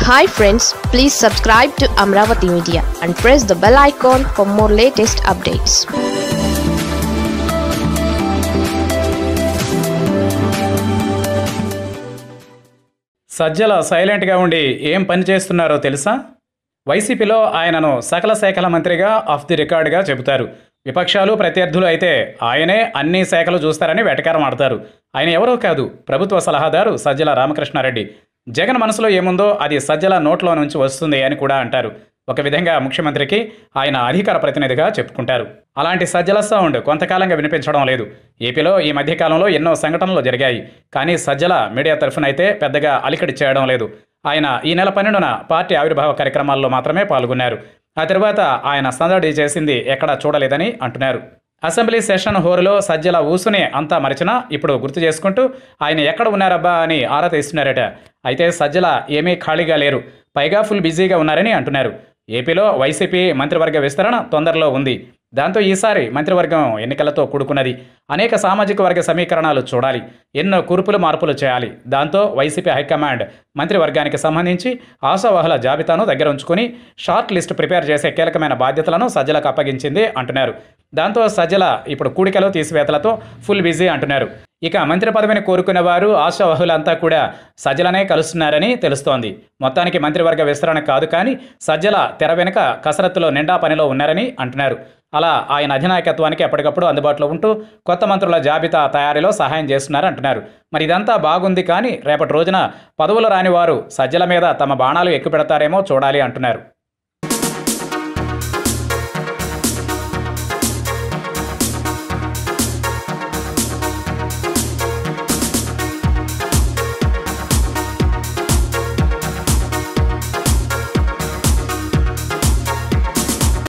hi friends please subscribe to Amaravati media and press the bell icon for more latest updates Sajjala సైలెంట్గా ఉండి ఏం పని చేస్తున్నారో తెలుసా వైసీపీలో ఆయనను సకల శాఖల మంత్రిగా ఆఫ్ ది రికార్డుగా చెబుతారు విపక్షాలు ప్రత్యర్థులు అయితే ఆయనే అన్ని శాఖలు చూస్తారని వెటకారం ఆడతారు ఆయన ఎవరో కాదు ప్రభుత్వ సలహాదారు సజ్జల రామకృష్ణారెడ్డి జగన్ మనసులో ఏముందో అది సజ్జల నోట్లో నుంచి వస్తుంది అని కూడా అంటారు ఒక విధంగా ముఖ్యమంత్రికి ఆయన అధికార ప్రతినిధిగా చెప్పుకుంటారు అలాంటి సజ్జల సౌండ్ కొంతకాలంగా వినిపించడం లేదు ఏపీలో ఈ మధ్యకాలంలో ఎన్నో సంఘటనలు జరిగాయి కానీ సజ్జల మీడియా తరఫునైతే పెద్దగా అలికడి చేయడం లేదు ఆయన ఈ నెల పన్నెండున పార్టీ ఆవిర్భావ కార్యక్రమాల్లో మాత్రమే పాల్గొన్నారు ఆ తర్వాత ఆయన సందడి చేసింది ఎక్కడా చూడలేదని అంటున్నారు అసెంబ్లీ సెషన్ హోరులో సజ్జల ఊసుని అంతా మరిచినా ఇప్పుడు గుర్తు చేసుకుంటూ ఆయన ఎక్కడ ఉన్నారబ్బా అని ఆరా తీస్తున్నారట అయితే సజ్జల ఏమీ ఖాళీగా లేరు పైగా ఫుల్ బిజీగా ఉన్నారని అంటున్నారు ఏపీలో వైసీపీ మంత్రివర్గ విస్తరణ తొందరలో ఉంది దాంతో ఈసారి మంత్రివర్గం ఎన్నికలతో కూడుకున్నది అనేక సామాజిక వర్గ సమీకరణాలు చూడాలి ఎన్నో కూర్పులు మార్పులు చేయాలి దాంతో వైసీపీ హైకమాండ్ మంత్రివర్గానికి సంబంధించి ఆశావాహుల జాబితాను దగ్గర ఉంచుకుని షార్ట్ లిస్ట్ ప్రిపేర్ చేసే కీలకమైన బాధ్యతలను సజ్జలకు అప్పగించింది అంటున్నారు దాంతో సజ్జల ఇప్పుడు కూడికలో తీసివేతలతో ఫుల్ బిజీ అంటున్నారు ఇక మంత్రి పదవిని కోరుకునే వారు ఆశావహులంతా కూడా సజ్జలనే కలుస్తున్నారని తెలుస్తోంది మొత్తానికి మంత్రివర్గ విస్తరణ కాదు కానీ సజ్జల తెర వెనుక కసరత్తులో నిండా పనిలో ఉన్నారని అంటున్నారు అలా ఆయన అధినాయకత్వానికి ఎప్పటికప్పుడు అందుబాటులో ఉంటూ కొత్త మంత్రుల జాబితా తయారీలో సహాయం చేస్తున్నారు అంటున్నారు మరి ఇదంతా బాగుంది కానీ రేపటి రోజున పదవులు రాని వారు సజ్జల మీద తమ బాణాలు ఎక్కుపెడతారేమో చూడాలి అంటున్నారు